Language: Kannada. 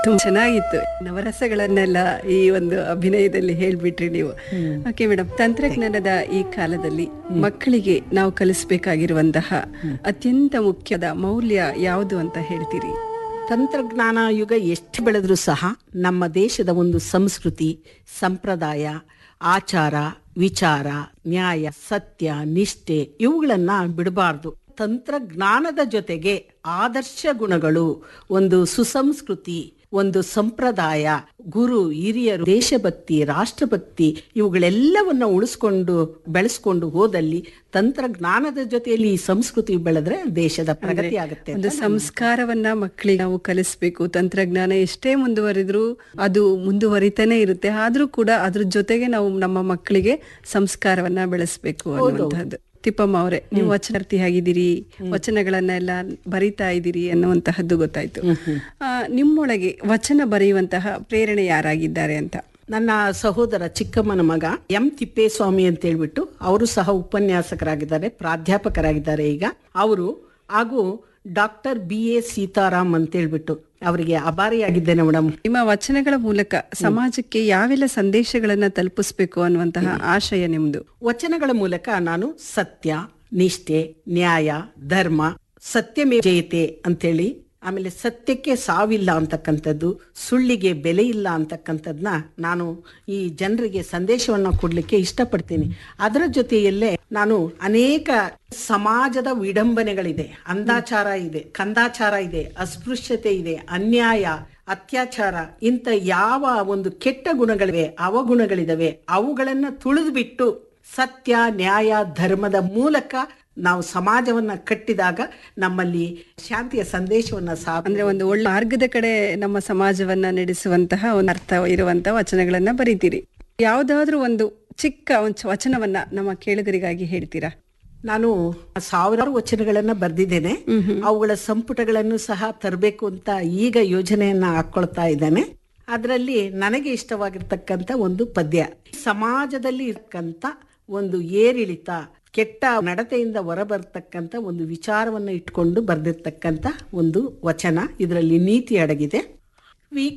ತುಂಬ ಚೆನ್ನಾಗಿತ್ತು ನವರಸಗಳನ್ನೆಲ್ಲ ಈ ಒಂದು ಅಭಿನಯದಲ್ಲಿ ಹೇಳ್ಬಿಟ್ರಿ ನೀವು ಓಕೆ ಮೇಡಮ್ ತಂತ್ರಜ್ಞಾನದ ಈ ಕಾಲದಲ್ಲಿ ಮಕ್ಕಳಿಗೆ ನಾವು ಕಲಿಸಬೇಕಾಗಿರುವಂತಹ ಅತ್ಯಂತ ಮುಖ್ಯದ ಮೌಲ್ಯ ಯಾವುದು ಅಂತ ಹೇಳ್ತೀರಿ ತಂತ್ರಜ್ಞಾನ ಯುಗ ಎಷ್ಟು ಬೆಳೆದ್ರೂ ಸಹ ನಮ್ಮ ದೇಶದ ಒಂದು ಸಂಸ್ಕೃತಿ ಸಂಪ್ರದಾಯ ಆಚಾರ ವಿಚಾರ ನ್ಯಾಯ ಸತ್ಯ ನಿಷ್ಠೆ ಇವುಗಳನ್ನ ಬಿಡಬಾರ್ದು ತಂತ್ರಜ್ಞಾನದ ಜೊತೆಗೆ ಆದರ್ಶ ಗುಣಗಳು ಒಂದು ಸುಸಂಸ್ಕೃತಿ ಒಂದು ಸಂಪ್ರದಾಯ ಗುರು ಹಿರಿಯರು ದೇಶಭಕ್ತಿ ರಾಷ್ಟ್ರಭಕ್ತಿ ಇವುಗಳೆಲ್ಲವನ್ನ ಉಳಿಸ್ಕೊಂಡು ಬೆಳೆಸ್ಕೊಂಡು ಹೋದಲ್ಲಿ ತಂತ್ರಜ್ಞಾನದ ಜೊತೆಯಲ್ಲಿ ಈ ಸಂಸ್ಕೃತಿ ಬೆಳೆದ್ರೆ ದೇಶದ ಪ್ರಗತಿ ಆಗುತ್ತೆ ಒಂದು ಸಂಸ್ಕಾರವನ್ನ ಮಕ್ಕಳಿಗೆ ನಾವು ಕಲಿಸ್ಬೇಕು ತಂತ್ರಜ್ಞಾನ ಎಷ್ಟೇ ಮುಂದುವರಿದ್ರು ಅದು ಮುಂದುವರಿತಾನೆ ಇರುತ್ತೆ ಆದ್ರೂ ಕೂಡ ಅದ್ರ ಜೊತೆಗೆ ನಾವು ನಮ್ಮ ಮಕ್ಕಳಿಗೆ ಸಂಸ್ಕಾರವನ್ನ ಬೆಳೆಸ್ಬೇಕು ಅನ್ನುವಂಥದ್ದು ತಿಪ್ಪಮ್ಮ ಅವರೇ ನೀವು ವಚನಾರ್ಥಿ ಆಗಿದ್ದೀರಿ ವಚನಗಳನ್ನೆಲ್ಲ ಬರಿತಾ ಇದ್ದೀರಿ ಅನ್ನುವಂತಹದ್ದು ಗೊತ್ತಾಯ್ತು ಆ, ನಿಮ್ಮೊಳಗೆ ವಚನ ಬರೆಯುವಂತಹ ಪ್ರೇರಣೆ ಯಾರಾಗಿದ್ದಾರೆ ಅಂತ ನನ್ನ ಸಹೋದರ ಚಿಕ್ಕಮ್ಮನ ಮಗ ಎಂ ತಿಪ್ಪೇಸ್ವಾಮಿ ಅಂತ ಹೇಳ್ಬಿಟ್ಟು ಅವರು ಸಹ ಉಪನ್ಯಾಸಕರಾಗಿದ್ದಾರೆ ಪ್ರಾಧ್ಯಾಪಕರಾಗಿದ್ದಾರೆ ಈಗ ಅವರು ಹಾಗೂ ಡಾಕ್ಟರ್ ಬಿ ಎ ಸೀತಾರಾಮ್ ಅಂತ ಹೇಳ್ಬಿಟ್ಟು ಅವರಿಗೆ ಅಭಾರಿಯಾಗಿದ್ದೇನೆ ಮೇಡಮ್ ನಿಮ್ಮ ವಚನಗಳ ಮೂಲಕ ಸಮಾಜಕ್ಕೆ ಯಾವೆಲ್ಲ ಸಂದೇಶಗಳನ್ನ ತಲುಪಿಸ್ಬೇಕು ಅನ್ನುವಂತಹ ಆಶಯ ನಿಮ್ದು ವಚನಗಳ ಮೂಲಕ ನಾನು ಸತ್ಯ ನಿಷ್ಠೆ ನ್ಯಾಯ ಧರ್ಮ ಸತ್ಯಮೇ ಜಯತೆ ಅಂತೇಳಿ ಆಮೇಲೆ ಸತ್ಯಕ್ಕೆ ಸಾವಿಲ್ಲ ಅಂತಕ್ಕಂಥದ್ದು ಸುಳ್ಳಿಗೆ ಬೆಲೆ ಇಲ್ಲ ಅಂತಕ್ಕಂಥದ್ನ ನಾನು ಈ ಜನರಿಗೆ ಸಂದೇಶವನ್ನ ಕೊಡ್ಲಿಕ್ಕೆ ಇಷ್ಟಪಡ್ತೀನಿ ಅದರ ಜೊತೆಯಲ್ಲೇ ನಾನು ಅನೇಕ ಸಮಾಜದ ವಿಡಂಬನೆಗಳಿದೆ ಅಂದಾಚಾರ ಇದೆ ಕಂದಾಚಾರ ಇದೆ ಅಸ್ಪೃಶ್ಯತೆ ಇದೆ ಅನ್ಯಾಯ ಅತ್ಯಾಚಾರ ಇಂಥ ಯಾವ ಒಂದು ಕೆಟ್ಟ ಗುಣಗಳಿವೆ ಅವಗುಣಗಳಿದಾವೆ ಅವುಗಳನ್ನ ತುಳಿದು ಬಿಟ್ಟು ಸತ್ಯ ನ್ಯಾಯ ಧರ್ಮದ ಮೂಲಕ ನಾವು ಸಮಾಜವನ್ನ ಕಟ್ಟಿದಾಗ ನಮ್ಮಲ್ಲಿ ಶಾಂತಿಯ ಸಂದೇಶವನ್ನ ಸಾ ಅಂದ್ರೆ ಒಂದು ಒಳ್ಳೆ ಮಾರ್ಗದ ಕಡೆ ನಮ್ಮ ಸಮಾಜವನ್ನ ನಡೆಸುವಂತಹ ಒಂದು ಅರ್ಥ ಇರುವಂತಹ ವಚನಗಳನ್ನ ಬರೀತೀರಿ ಯಾವ್ದಾದ್ರೂ ಒಂದು ಚಿಕ್ಕ ಒಂದು ವಚನವನ್ನ ನಮ್ಮ ಕೇಳುಗರಿಗಾಗಿ ಹೇಳ್ತೀರಾ ನಾನು ಸಾವಿರಾರು ವಚನಗಳನ್ನ ಬರೆದಿದ್ದೇನೆ ಅವುಗಳ ಸಂಪುಟಗಳನ್ನು ಸಹ ತರಬೇಕು ಅಂತ ಈಗ ಯೋಜನೆಯನ್ನ ಹಾಕೊಳ್ತಾ ಇದ್ದೇನೆ ಅದರಲ್ಲಿ ನನಗೆ ಇಷ್ಟವಾಗಿರ್ತಕ್ಕಂಥ ಒಂದು ಪದ್ಯ ಸಮಾಜದಲ್ಲಿ ಇರ್ತಕ್ಕಂಥ ಒಂದು ಏರಿಳಿತ ಕೆಟ್ಟ ನಡತೆಯಿಂದ ಹೊರಬರ್ತಕ್ಕಂಥ ಒಂದು ವಿಚಾರವನ್ನು ಇಟ್ಕೊಂಡು ಬರೆದಿರ್ತಕ್ಕಂಥ ಒಂದು ವಚನ ಇದರಲ್ಲಿ ನೀತಿ ಅಡಗಿದೆ